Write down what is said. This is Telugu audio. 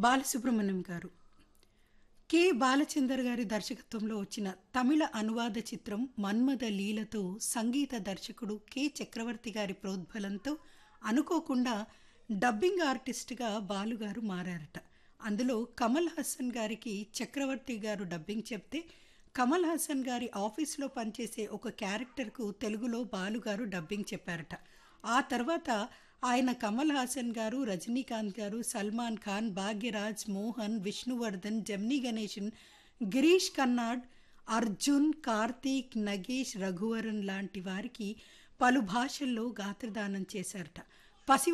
బాలసుబ్రహ్మణ్యం గారు కె బాలచందర్ గారి దర్శకత్వంలో వచ్చిన తమిళ అనువాద చిత్రం మన్మథ లీలతో సంగీత దర్శకుడు కె చక్రవర్తి గారి ప్రోద్బలంతో అనుకోకుండా డబ్బింగ్ ఆర్టిస్ట్గా బాలుగారు మారారట అందులో కమల్ హాసన్ గారికి చక్రవర్తి గారు డబ్బింగ్ చెప్తే కమల్ హాసన్ గారి ఆఫీస్లో పనిచేసే ఒక క్యారెక్టర్కు తెలుగులో బాలుగారు డబ్బింగ్ చెప్పారట ఆ తర్వాత ఆయన కమల్ హాసన్ గారు రజనీకాంత్ గారు సల్మాన్ ఖాన్ భాగ్యరాజ్ మోహన్ విష్ణువర్ధన్ జమ్ని గణేశన్ గిరీష్ కన్నాడ్ అర్జున్ కార్తీక్ నగేష్ రఘువరన్ లాంటి వారికి పలు భాషల్లో గాత్రదానం చేశారట పసి